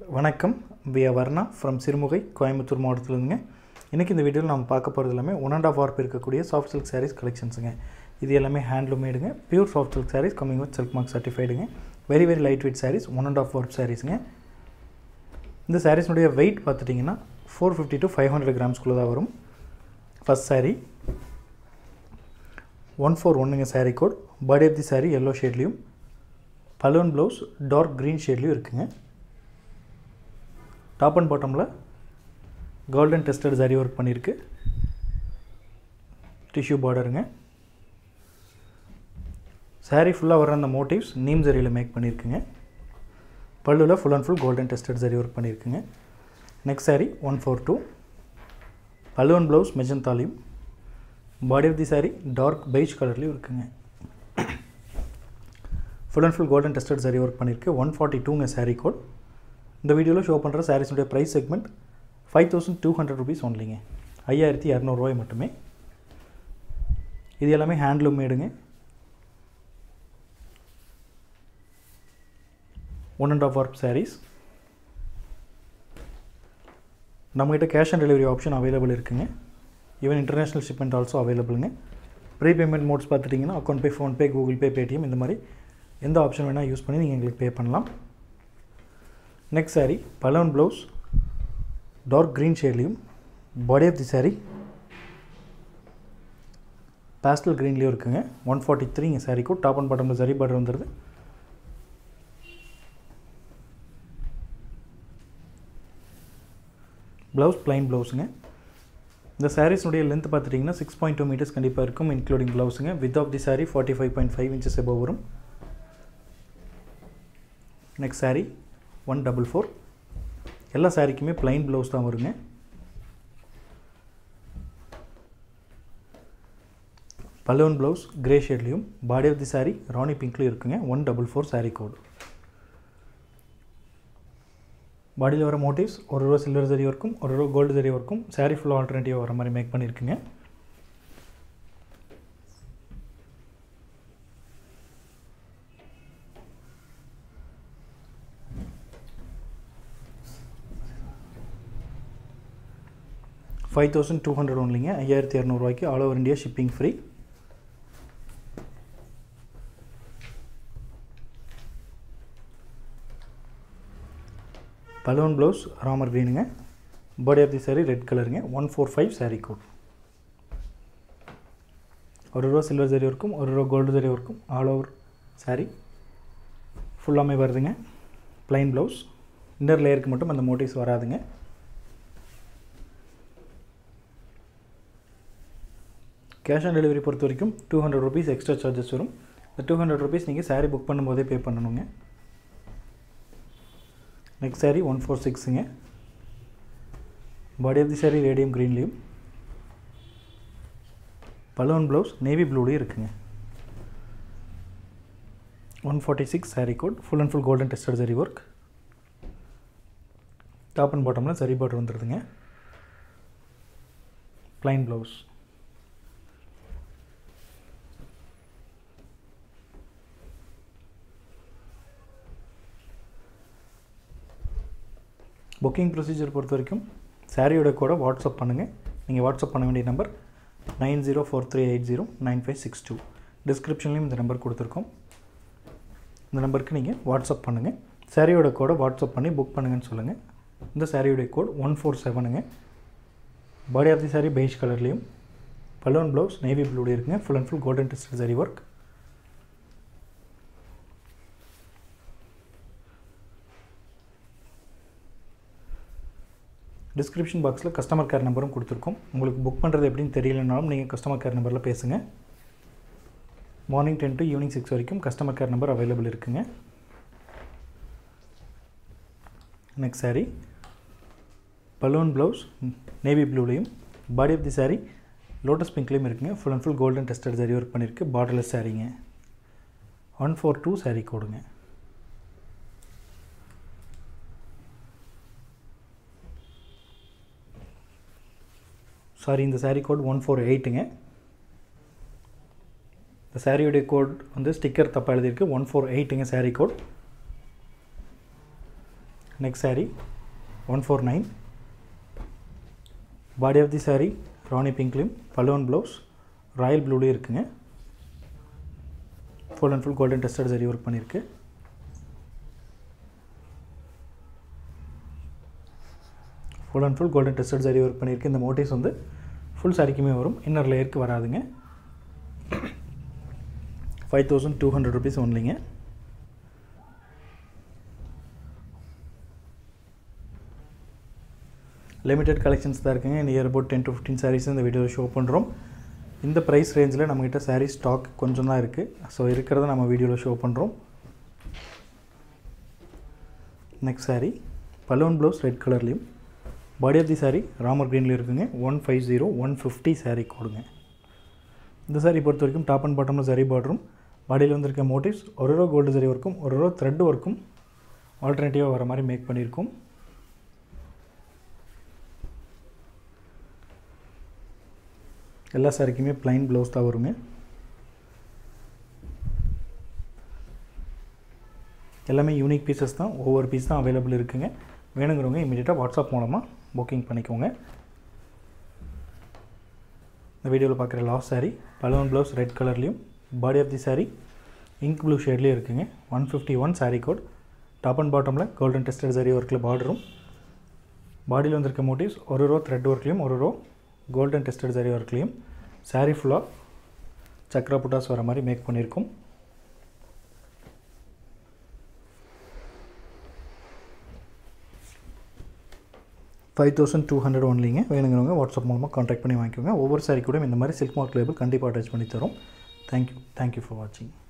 வணக்கம் வியா வர்ணா ஃப்ரம் சிறுமுகை கோயம்புத்தூர் மாவட்டத்துலேருந்துங்க இன்றைக்கி இந்த வீடியோவில் நம்ம பார்க்க போகிறது எல்லாமே ஒன் அண்ட் ஆஃப் வார்ப் இருக்கக்கூடிய சாஃப்ட் சில்க் சாரீஸ் கலெக்ஷன்ஸுங்க இது எல்லாமே ஹேண்ட்லூம் மேடுங்க pure soft silk sarees coming with silk mark சர்டிஃபைடுங்க very very light weight sarees one and half warp சாரீஸுங்க இந்த சாரீஸ்னுடைய வெயிட் பார்த்துட்டிங்கன்னா four fifty to five hundred கிராம்ஸ்குள்ளே தான் வரும் ஃபஸ்ட் சாரீ ஒன் ஃபோர் ஒன்றுங்க saree code body of the saree yellow ஷேட்லேயும் balloon blouse dark green ஷேட்லேயும் இருக்குங்க டாப் அண்ட் பாட்டமில் கோல்டன் டெஸ்டட் சரி ஒர்க் பண்ணியிருக்கு டிஷ்யூ பார்டருங்க சாரீ ஃபுல்லாக வர அந்த மோட்டிவ்ஸ் நீம் சரியில் மேக் பண்ணியிருக்குங்க பல்லுவில் full and full golden tested zari work பண்ணியிருக்குங்க next saree one four two balloon blouse மெஜந்தாலையும் body of the saree dark beige கலர்லேயும் இருக்குங்க full and full golden tested zari work பண்ணியிருக்கு ஒன் ஃபார்ட்டி டூங்க சாரீ கோட் இந்த வீடியோவில் ஷோ பண்ணுற சாரீஸுடைய price segment five thousand two hundred rupees ஒன்லிங்க ஐயாயிரத்தி இரநூறுவாய் மட்டுமே இது எல்லாமே ஹேண்ட்லூம் மேடுங்க one and half work sarees நம்மகிட்ட cash on delivery option available இருக்குங்க ஈவன் இன்டர்நேஷ்னல் ஷிப்மெண்ட் ஆல்சோ அவைலபிளுங்க ப்ரீ பேமெண்ட் மோட்ஸ் பார்த்துட்டிங்கன்னா account pay PhonePe Google Pay Paytm இந்த மாதிரி எந்த ஆப்ஷன் வேணால் யூஸ் பண்ணி நீங்கள் எங்களுக்கு பே பண்ணலாம் next saree balloon blouse dark green ஷேட்லேயும் body of the saree pastel க்ரீன்லேயும் இருக்குங்க ஒன் ஃபார்ட்டி த்ரீங்க சாரீக்கும் டாப் அண்ட் பாட்டமில் சரி பார்டர் வந்துடுது ப்ளவுஸ் ப்ளைன் ப்ளவுஸுங்க இந்த சாரீஸ்னுடைய லென்த் பார்த்துட்டிங்கன்னா சிக்ஸ் பாயிண்ட் டூ மீட்டர்ஸ் கண்டிப்பாக இருக்கும் இன்க்ளூடிங் ப்ளவுஸுங்க width of the saree forty five point five inches above வரும் next saree one double four எல்லா சாரீக்குமே ப்ளைன் ப்ளவுஸ் தான் வருங்க பலூன் ப்ளவுஸ் கிரே ஷேட்லேயும் body of the saree rani பிங்க்லேயும் இருக்குங்க one double four saree code பாடியில் வர மோட்டிவ்ஸ் ஒரு ரூபா சில்வர் ஜரி ஒர்க்கும் ஒரு ரூபா கோல்டு ஜரி ஒர்க்கும் சாரீ ஃபுல்லாக ஆல்டர்னேட்டிவ் வர மாதிரி மேக் பண்ணியிருக்குங்க ஃபைவ் தௌசண்ட் டூ ஹண்ட்ரட் ஒன்லிங்க ஐயாயிரத்தி இரநூறுவாய்க்கு all over India shipping free balloon blouse Ramar க்ரீனுங்க body of the saree red கலருங்க one four five saree code ஒரு ரூபா சில்வர் ஜரி ஒர்க்கும் ஒரு ரூபா கோல்டு ஜரி ஒர்க்கும் ஆல் ஓவர் சாரீ ஃபுல்லாமே வருதுங்க ப்ளைன் ப்ளவுஸ் இன்னர் லேயருக்கு மட்டும் அந்த மோட்டிவ்ஸ் வராதுங்க கேஷ் ஆன் டெலிவரி பொறுத்த வரைக்கும் two hundred rupees extra charges வரும் இந்த டூ ஹண்ட்ரட் ருபீஸ் நீங்கள் சாரீ புக் பண்ணும்போதே பே பண்ணணுங்க நெக்ஸ்ட் சாரீ ஒன் ஃபோர் சிக்ஸுங்க body of the saree radium க்ரீன்லேயும் பலூன் ப்ளவுஸ் நேவி ப்ளூலேயும் இருக்குங்க one forty six saree code full and full golden tested zari work top and பாட்டமில் சரி பார்டர் வந்துடுதுங்க ப்ளைன் ப்ளவுஸ் புக்கிங் ப்ரொசீஜர் பொறுத்த வரைக்கும் சாரியோட கூட வாட்ஸ்அப் பண்ணுங்கள் நீங்கள் வாட்ஸ்அப் பண்ண வேண்டிய number nine zero four three eight zero nine five six two டிஸ்கிரிப்ஷன்லேயும் இந்த நம்பர் கொடுத்துருக்கோம் இந்த நம்பருக்கு நீங்கள் வாட்ஸ்அப் பண்ணுங்கள் சாரியோட கோடை வாட்ஸ்அப் பண்ணி புக் பண்ணுங்கன்னு சொல்லுங்கள் இந்த சாரியோடைய கோட் ஒன் ஃபோர் செவனுங்க body of the saree beige கலர்லேயும் பலூன் ப்ளவுஸ் நேவி ப்ளூலேயும் இருக்குங்க full and full golden test zari work description பாக்ஸில் கஸ்டமர் கேர் நம்பரும் கொடுத்துருக்கோம் உங்களுக்கு புக் பண்ணுறது எப்படின்னு தெரியலனாலும் நீங்கள் கஸ்டமர் கேர் நம்பரில் பேசுங்க morning ten to evening six வரைக்கும் கஸ்டமர் கேர் நம்பர் அவைலபிள் இருக்குங்க next saree balloon blouse navy ப்ளூலேயும் body of the saree lotus பிங்க்லேயும் இருக்குங்க full and full golden tested zari work பண்ணியிருக்கு பார்டர்லெஸ் சாரீங்க ஒன் ஃபோர் டூ சாரீ கோடுங்க சாரி இந்த சாரீ கோட் ஒன் ஃபோர் எயிட்டுங்க இந்த சாரியுடைய கோட் வந்து ஸ்டிக்கர் தப்பாக எழுதியிருக்கு ஒன் ஃபோர் எயிட்டுங்க saree code next saree one four nine body of the saree rani பிங்க்லேயும் பலூன் ப்ளவுஸ் ராயல் ப்ளூலேயும் இருக்குங்க full and full golden tested zari work பண்ணியிருக்கு full and full golden tested zari work பண்ணியிருக்கு இந்த மோட்டிவ்ஸ் வந்து ஃபுல் சாரிக்குமே வரும் இன்னர் லேயருக்கு வராதுங்க five thousand two hundred rupees ஒன்லிங்க லிமிடெட் கலெக்ஷன்ஸ் தான் இருக்குங்க near about ten to fifteen sarees இந்த வீடியோவில் ஷோ பண்ணுறோம் இந்த ப்ரைஸ் ரேஞ்சில் நம்மக்கிட்ட சாரீ ஸ்டாக் கொஞ்சம் தான் இருக்குது ஸோ இருக்கிறத நம்ம வீடியோவில் ஷோ பண்ணுறோம் next saree balloon blouse red கலர்லேயும் body of the saree Ramar க்ரீன்லேயும் இருக்குங்க one five zero one fifty saree கொடுங்க இந்த saree பொறுத்த வரைக்கும் டாப் அண்ட் பாட்டமில் saree பார்டரும் பாடியில் வந்திருக்க மோட்டிவ்ஸ் ஒரு ரோ கோல்டு சரி ஒர்க்கும் ஒரு ரோ த்ரெட் ஒர்க்கும் ஆல்டர்னேட்டிவாக வர மாதிரி மேக் பண்ணியிருக்கோம் எல்லா சாரிக்குமே ப்ளைன் ப்ளவுஸ் தான் வருங்க எல்லாமே யூனிக் பீசஸ் தான் ஒவ்வொரு பீஸ் தான் அவைலபிள் இருக்குங்க வேணுங்கிறவங்க இமீடியட்டாக வாட்ஸ்அப் மூலமாக புக்கிங் பண்ணிக்கோங்க இந்த வீடியோவில் பார்க்குற last saree balloon blouse red கலர்லேயும் body of the saree ink blue ஷேட்லேயும் இருக்குங்க one fifty one saree code top and பாட்டமில் கோல்டன் டெஸ்டட் saree ஒர்க்கில் பார்டரும் பாடியில் வந்திருக்க மோட்டிவ்ஸ் ஒரு ரோ த்ரெட் ஒர்க்லேயும் ஒரு ரோ கோல்டன் டெஸ்டட் saree ஒர்க்லேயும் saree ஃபுல்லாக சக்ரா புட்டாஸ் வர மாதிரி மேக் பண்ணியிருக்கோம் ஃபைவ் தௌசண்ட் டூ ஹண்ட்ரட் ஒன்லிங்க வேணுங்கிறவங்க வாட்ஸ்அப் மூலமாக காண்டாக்ட் பண்ணி வாங்கிக்கோங்க ஒவ்வொரு சாரி கூட இந்த மாதிரி சில்க் மார்க் லேபிள் கண்டிப்பாக அட்டாச் பண்ணி தரோம் தேங்க்யூ தேங்க்யூ ஃபார் வாட்சிங்